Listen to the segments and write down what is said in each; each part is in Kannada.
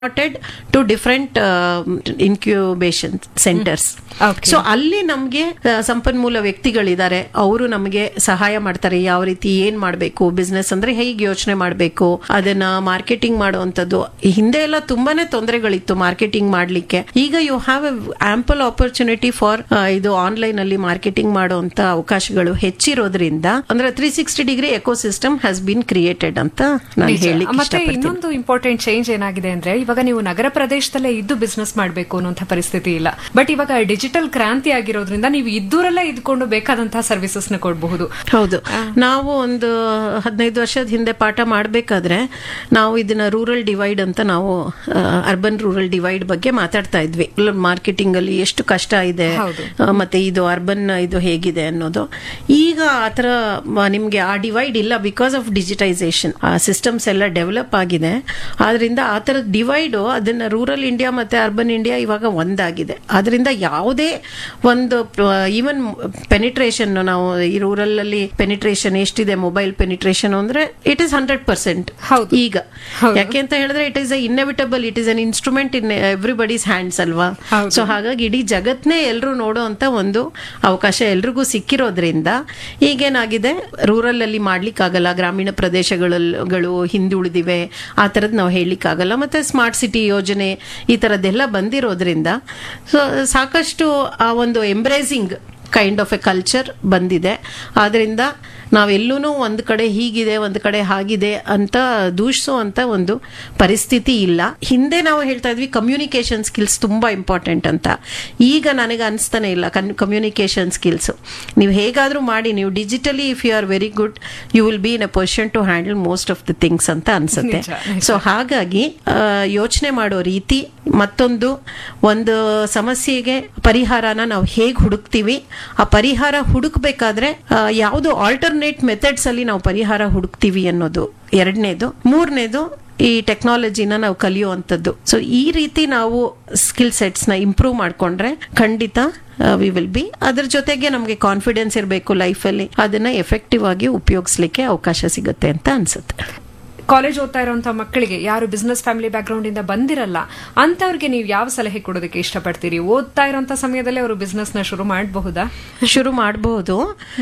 allotted to different uh, incubation centers. Okay. So ಅಲ್ಲಿ ನಮಗೆ ಸಂಪನ್ಮೂಲ ವ್ಯಕ್ತಿಗಳಿದ್ದಾರೆ ಅವರು ನಮಗೆ ಸಹಾಯ ಮಾಡ್ತಾರೆ ಯಾವ ರೀತಿ ಏನ್ ಮಾಡಬೇಕು ಬಿಸ್ನೆಸ್ ಅಂದ್ರೆ ಹೇಗೆ ಯೋಚನೆ ಮಾಡಬೇಕು ಅದನ್ನ ಮಾರ್ಕೆಟಿಂಗ್ ಮಾಡುವಂತದ್ದು ಹಿಂದೆ ಎಲ್ಲ ತುಂಬಾನೇ ತೊಂದರೆಗಳಿತ್ತು ಮಾರ್ಕೆಟಿಂಗ್ ಮಾಡ್ಲಿಕ್ಕೆ ಈಗ you have a ample opportunity for ಇದು ಆನ್ಲೈನ್ ಅಲ್ಲಿ ಮಾರ್ಕೆಟಿಂಗ್ ಮಾಡುವಂತ ಅವಕಾಶಗಳು ಹೆಚ್ಚಿರೋದ್ರಿಂದ ಅಂದ್ರೆ three sixty degree ecosystem has been created ಅಂತ ನಾನು ನಿಜ. ಹೇಳಿ ಮತ್ತೆ ಇನ್ನೊಂದು ಇಂಪಾರ್ಟೆಂಟ್ ಚೇಂಜ್ ಏನಾಗಿದೆ ಅಂದ್ರೆ ಇವಾಗ ನೀವು ನಗರ ಪ್ರದೇಶದಲ್ಲೇ ಇದ್ದು ಬಿಸ್ನೆಸ್ ಮಾಡಬೇಕು ಅನ್ನುವಂಥ ಪರಿಸ್ಥಿತಿ ಇಲ್ಲ ಬಟ್ ಇವಾಗ ಡಿಜಿಟಲ್ ಕ್ರಾಂತಿ ಆಗಿರೋದ್ರಿಂದ ನೀವು ಇದ್ದೂರಲ್ಲೇ ಇದ್ಕೊಂಡು ಬೇಕಾದಂತಹ ಸರ್ವಿಸಸ್ ನ ಕೊಡಬಹುದು ಹೌದು ನಾವು ಒಂದು ಹದಿನೈದು ವರ್ಷದ ಹಿಂದೆ ಪಾಠ ಮಾಡಬೇಕಾದ್ರೆ ನಾವು ಇದನ್ನ ರೂರಲ್ ಡಿವೈಡ್ ಅಂತ ನಾವು ಅರ್ಬನ್ ರೂರಲ್ ಡಿವೈಡ್ ಬಗ್ಗೆ ಮಾತಾಡ್ತಾ ಇದ್ವಿ ಮಾರ್ಕೆಟಿಂಗ್ ಅಲ್ಲಿ ಎಷ್ಟು ಕಷ್ಟ ಇದೆ ಹೌದು. ಆ, ಮತ್ತೆ ಇದು ಅರ್ಬನ್ ಇದು ಹೇಗಿದೆ ಅನ್ನೋದು ಈಗ ಆತರ ಮ- ನಿಮ್ಗೆ ಆ ಡಿವೈಡ್ ಇಲ್ಲ ಬಿಕಾಸ್ ಆಫ್ ಡಿಜಿಟೈಸೇಷನ್ ಆ ಸಿಸ್ಟಮ್ಸ್ ಎಲ್ಲ ಡೆವಲಪ್ ಆಗಿದೆ ಆದ್ರಿಂದ ಆ ತರದ ಡಿವೈಡ್ ಅದನ್ನ ರೂರಲ್ ಇಂಡಿಯಾ ಮತ್ತೆ ಅರ್ಬನ್ ಇಂಡಿಯಾ ಇವಾಗ ಒಂದಾಗಿದೆ ಆದ್ರಿಂದ ಯಾವುದೇ ಒಂದು ಈವನ್ ಪೆನಿಟ್ರೇಷನ್ ನಾವು ಈ ರೂರಲ್ ಅಲ್ಲಿ ಪೆನಿಟ್ರೇಷನ್ ಎಷ್ಟಿದೆ ಮೊಬೈಲ್ ಪೆನಿಟ್ರೇಷನ್ ಅಂದ್ರೆ ಇಟ್ ಇಸ್ ಹಂಡ್ರೆಡ್ ಪರ್ಸೆಂಟ್ ಹೌದು. ಈಗ ಹೌದು. ಯಾಕೆ ಅಂತ ಹೇಳಿದ್ರೆ it is inevitable it is an instrument in everybody's hands ಅಲ್ವಾ ಹೌದು. ಸೊ ಹಾಗಾಗಿ ಇಡೀ ಜಗತ್ನೇ ಎಲ್ಲರೂ ನೋಡೋ ಅಂತ ಒಂದು ಅವಕಾಶ ಎಲ್ರಿಗೂ ಸಿಕ್ಕಿರೋದ್ರಿಂದ ಈಗೇನಾಗಿದೆ ರೂರಲ್ ಅಲ್ಲಿ ಮಾಡ್ಲಿಕ್ಕಾಗಲ್ಲ ಗ್ರಾಮೀಣ ಪ್ರದೇಶಗಳು ಹಿಂದುಳಿದಿವೆ ಆ ಥರದ್ದು ನಾವು ಹೇಳಲಿಕ್ಕಾಗಲ್ಲ ಮತ್ತೆ ಸ್ಮಾರ್ಟ್ ಸಿಟಿ ಯೋಜನೆ ಈ ಥರದ್ದೆಲ್ಲ ಬಂದಿರೋದ್ರಿಂದ ಸೊ ಸಾಕಷ್ಟು ಆ ಒಂದು embracing kind of a culture ಬಂದಿದೆ ಆದ್ರಿಂದ ನಾವೆಲ್ಲೂ ಒಂದು ಕಡೆ ಹೀಗಿದೆ ಒಂದು ಕಡೆ ಹಾಗಿದೆ ಅಂತ ದೂಷಿಸುವಂತ ಒಂದು ಪರಿಸ್ಥಿತಿ ಇಲ್ಲ ಹಿಂದೆ ನಾವು ಹೇಳ್ತಾ ಇದ್ವಿ ಕಮ್ಯುನಿಕೇಶನ್ ಸ್ಕಿಲ್ಸ್ ತುಂಬಾ ಇಂಪಾರ್ಟೆಂಟ್ ಅಂತ ಈಗ ನನಗೆ ಅನಿಸ್ತಾನೆ ಇಲ್ಲ ಕಮ್ಯುನಿಕೇಶನ್ ಸ್ಕಿಲ್ಸ್ ನೀವು ಹೇಗಾದ್ರೂ ಮಾಡಿ ನೀವು digitally if you are very good you will be in a position to handle most of the things ಅಂತ ಅನ್ಸುತ್ತೆ ನಿಜ, ನಿಜ. ಸೊ ಹಾಗಾಗಿ ಯೋಚನೆ ಮಾಡೋ ರೀತಿ ಮತ್ತೊಂದು ಒಂದು ಸಮಸ್ಯೆಗೆ ಪರಿಹಾರನ ನಾವು ಹೇಗೆ ಹುಡುಕ್ತೀವಿ ಆ ಪರಿಹಾರ ಹುಡುಕ್ಬೇಕಾದ್ರೆ ಆ, ಯಾವುದು ಆಲ್ಟರ್ನೇಟ್ ಮೆಥಡ್ಸ್ ಅಲ್ಲಿ ನಾವು ಪರಿಹಾರ ಹುಡುಕ್ತೀವಿ ಅನ್ನೋದು ಎರಡನೇದು ಮೂರನೇದು ಈ ಟೆಕ್ನಾಲಜಿನ ನಾವು ಕಲಿಯುವಂಥದ್ದು ಸೊ ಈ ರೀತಿ ನಾವು ಸ್ಕಿಲ್ ಸೆಟ್ಸ್ ನ ಇಂಪ್ರೂವ್ ಮಾಡ್ಕೊಂಡ್ರೆ ಖಂಡಿತ ವಿ ವಿಲ್ ಬಿ ಅದ್ರ ಜೊತೆಗೆ ನಮಗೆ ಕಾನ್ಫಿಡೆನ್ಸ್ ಇರಬೇಕು ಲೈಫಲ್ಲಿ ಅದನ್ನ ಎಫೆಕ್ಟಿವ್ ಆಗಿ ಉಪಯೋಗಿಸ್ಲಿಕ್ಕೆ ಅವಕಾಶ ಸಿಗುತ್ತೆ ಅಂತ ಅನ್ಸುತ್ತೆ ಕಾಲೇಜ್ ಓದ್ತಾ ಇರುವಂತ ಮಕ್ಕಳಿಗೆ ಯಾರು ಬಿಸ್ನೆಸ್ ಫ್ಯಾಮಿಲಿ ಬ್ಯಾಕ್ ಗ್ರೌಂಡ್ ಇಂದ ಬಂದಿರಲ್ಲ ಅಂತವ್ರಿಗೆ ನೀವು ಯಾವ ಸಲಹೆ ಕೊಡೋದಕ್ಕೆ ಇಷ್ಟಪಡ್ತೀರಿ ಓದ್ತಾ ಇರೋಂತ ಸಮಯದಲ್ಲಿ ಅವರು ಬಿಸ್ನೆಸ್ ನ ಶುರು ಮಾಡಬಹುದಾ ಶುರು ಮಾಡಬಹುದು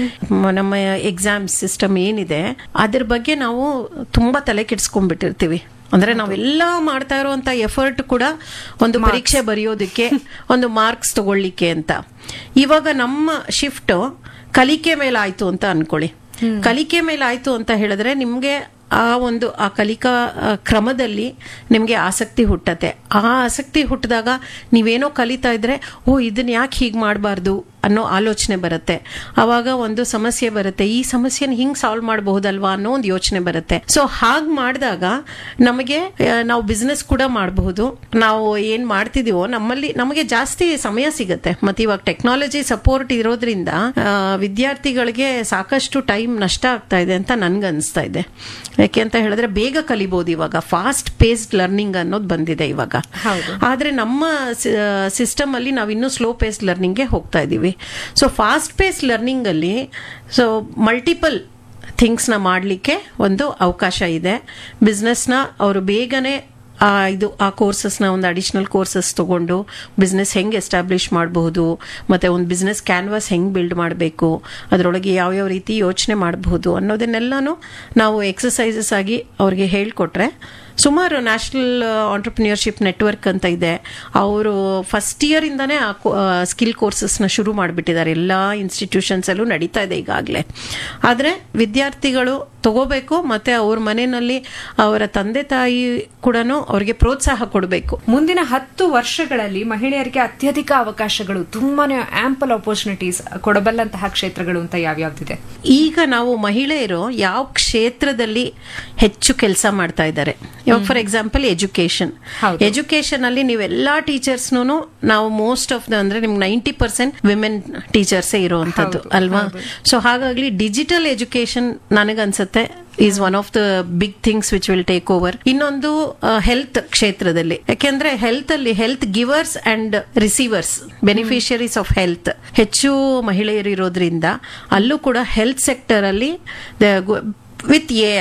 ನಮ್ಮ ಎಕ್ಸಾಮ್ ಸಿಸ್ಟಮ್ ಏನಿದೆ ಅದ್ರ ಬಗ್ಗೆ ನಾವು ತುಂಬಾ ತಲೆ ಕೆಡ್ಸ್ಕೊಂಡ್ಬಿಟ್ಟಿರ್ತೀವಿ ಅಂದ್ರೆ ನಾವೆಲ್ಲ ಮಾಡ್ತಾ ಇರುವಂತ ಎಫರ್ಟ್ ಕೂಡ ಒಂದು ಪರೀಕ್ಷೆ ಬರೆಯೋದಕ್ಕೆ ಒಂದು ಮಾರ್ಕ್ಸ್ ತಗೊಳ್ಳಿಕ್ಕೆ ಅಂತ ಇವಾಗ ನಮ್ಮ ಶಿಫ್ಟ್ ಕಲಿಕೆ ಮೇಲೆ ಆಯ್ತು ಅಂತ ಅನ್ಕೊಳ್ಳಿ ಕಲಿಕೆ ಮೇಲೆ ಆಯ್ತು ಅಂತ ಹೇಳಿದ್ರೆ ನಿಮ್ಗೆ ಆ ಒಂದು ಆ ಕಲಿಕಾ ಆ, ಕ್ರಮದಲ್ಲಿ ನಿಮಗೆ ಆಸಕ್ತಿ ಹುಟ್ಟತ್ತೆ ಆ ಆಸಕ್ತಿ ಹುಟ್ಟಿದಾಗ ನೀವೇನೋ ಕಲಿತಾ ಇದ್ರೆ ಓ ಇದನ್ನ ಯಾಕೆ ಹೀಗೆ ಮಾಡಬಾರ್ದು ಅನ್ನೋ ಆಲೋಚನೆ ಬರುತ್ತೆ ಅವಾಗ ಒಂದು ಸಮಸ್ಯೆ ಬರುತ್ತೆ ಈ ಸಮಸ್ಯೆನ ಹಿಂಗ್ ಸಾಲ್ವ್ ಮಾಡಬಹುದಲ್ವಾ ಅನ್ನೋ ಒಂದು ಯೋಚನೆ ಬರುತ್ತೆ ಸೊ ಹಾಗೆ ಮಾಡಿದಾಗ ನಮಗೆ ಆ, ನಾವು ಬಿಸ್ನೆಸ್ ಕೂಡ ಮಾಡಬಹುದು ನಾವು ಏನ್ ಮಾಡ್ತಿದೀವೋ ನಮ್ಮಲ್ಲಿ ನಮಗೆ ಜಾಸ್ತಿ ಸಮಯ ಸಿಗುತ್ತೆ ಮತ್ತೆ ಇವಾಗ ಟೆಕ್ನಾಲಜಿ ಸಪೋರ್ಟ್ ಇರೋದ್ರಿಂದ ಆ, ವಿದ್ಯಾರ್ಥಿಗಳಿಗೆ ಸಾಕಷ್ಟು ಟೈಮ್ ನಷ್ಟ ಆಗ್ತಾ ಇದೆ ಅಂತ ನನ್ಗನ್ಸ್ತಾ ಇದೆ ಯಾಕೆ ಅಂತ ಹೇಳಿದ್ರೆ ಬೇಗ ಕಲಿಬಹುದು ಇವಾಗ ಫಾಸ್ಟ್ ಪೇಸ್ಡ್ ಲರ್ನಿಂಗ್ ಅನ್ನೋದು ಬಂದಿದೆ ಇವಾಗ ಹೌದು. ಆದ್ರೆ ನಮ್ಮ ಸಿಸ್ಟಮ್ ಅಲ್ಲಿ ನಾವು ಇನ್ನೂ ಸ್ಲೋ ಪೇಸ್ಡ್ ಲರ್ನಿಂಗ್ಗೆ ಹೋಗ್ತಾ ಇದೀವಿ ಸೊ ಫಾಸ್ಟ್ ಪೇಸ್ಡ್ ಲರ್ನಿಂಗ್ ಅಲ್ಲಿ ಸೊ ಮಲ್ಟಿಪಲ್ ಥಿಂಗ್ಸ್ನ ಮಾಡಲಿಕ್ಕೆ ಒಂದು ಅವಕಾಶ ಇದೆ ಬಿಸ್ನೆಸ್ನ ಅವರು ಬೇಗನೆ ಆ ಇದು ಆ ಕೋರ್ಸಸ್ನ ಒಂದು ಅಡಿಷನಲ್ ಕೋರ್ಸಸ್ ತಗೊಂಡು ಬಿಸ್ನೆಸ್ ಹೆಂಗೆ ಎಸ್ಟಾಬ್ಲಿಷ್ ಮಾಡಬಹುದು ಮತ್ತೆ ಒಂದು ಬಿಸ್ನೆಸ್ ಕ್ಯಾನ್ವಾಸ್ ಹೆಂಗೆ ಬಿಲ್ಡ್ ಮಾಡಬೇಕು ಅದರೊಳಗೆ ಯಾವ್ಯಾವ ರೀತಿ ಯೋಚನೆ ಮಾಡಬಹುದು ಅನ್ನೋದನ್ನೆಲ್ಲನೂ ನಾವು ಎಕ್ಸಸೈಸಸ್ ಆಗಿ ಅವ್ರಿಗೆ ಹೇಳ್ಕೊಟ್ರೆ ಸುಮಾರು ನ್ಯಾಷನಲ್ ಆಂಟರ್ಪ್ರಿನಿಯರ್ಶಿಪ್ ನೆಟ್ವರ್ಕ್ ಅಂತ ಇದೆ ಅವರು ಫಸ್ಟ್ ಇಯರ್ ಇಂದಾನೇ ಆ ಸ್ಕಿಲ್ ಕೋರ್ಸಸ್ನ ಶುರು ಮಾಡಿಬಿಟ್ಟಿದ್ದಾರೆ ಎಲ್ಲ ಇನ್ಸ್ಟಿಟ್ಯೂಷನ್ಸ್ ಅಲ್ಲೂ ನಡೀತಾ ಇದೆ ಈಗಾಗಲೇ ಆದರೆ ವಿದ್ಯಾರ್ಥಿಗಳು ತಗೋಬೇಕು ಮತ್ತೆ ಅವ್ರ ಮನೆಯಲ್ಲಿ ಅವರ ತಂದೆ ತಾಯಿ ಕೂಡ ಅವ್ರಿಗೆ ಪ್ರೋತ್ಸಾಹ ಕೊಡಬೇಕು ಮುಂದಿನ ಹತ್ತು ವರ್ಷಗಳಲ್ಲಿ ಮಹಿಳೆಯರಿಗೆ ಅತ್ಯಧಿಕ ಅವಕಾಶಗಳು ತುಂಬಾನೇ ಆಂಪಲ್ ಆಪರ್ಚುನಿಟೀಸ್ ಕೊಡಬಲ್ಲಂತಹ ಕ್ಷೇತ್ರಗಳು ಅಂತ ಯಾವ್ಯಾವ್ದಿದೆ ಈಗ ನಾವು ಮಹಿಳೆಯರು ಯಾವ ಕ್ಷೇತ್ರದಲ್ಲಿ ಹೆಚ್ಚು ಕೆಲಸ ಮಾಡ್ತಾ ಇದ್ದಾರೆ ಇವಾಗ ಫಾರ್ ಎಕ್ಸಾಂಪಲ್ ಎಜುಕೇಶನ್ ಹೌದು. ಎಜುಕೇಶನ್ ಅಲ್ಲಿ ನೀವೆಲ್ಲಾ ಟೀಚರ್ಸ್ನು ನಾವು ಮೋಸ್ಟ್ ಆಫ್ ದ ಅಂದ್ರೆ ನಿಮ್ಗೆ ನೈಂಟಿ ಪರ್ಸೆಂಟ್ ವಿಮೆನ್ ಟೀಚರ್ಸೇ ಇರುವಂತದ್ದು ಹೌದು, ಅಲ್ವಾ ಹೌದು. ಸೊ ಹಾಗಾಗಿ ಡಿಜಿಟಲ್ ಎಜುಕೇಶನ್ ನನಗನ್ಸುತ್ತೆ is one of the big things which will take over ಇನ್ನೊಂದು ಹೆಲ್ತ್ ಕ್ಷೇತ್ರದಲ್ಲಿ ಯಾಕೆಂದ್ರೆ ಹೆಲ್ತ್ ಅಲ್ಲಿ health givers and receivers beneficiaries of health ಹೆಚ್ಚು ಮಹಿಳೆಯರು ಇರೋದ್ರಿಂದ ಅಲ್ಲೂ ಕೂಡ ಹೆಲ್ತ್ ಸೆಕ್ಟರ್ ಅಲ್ಲಿ with A I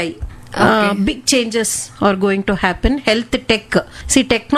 big changes are going to happen health tech see technology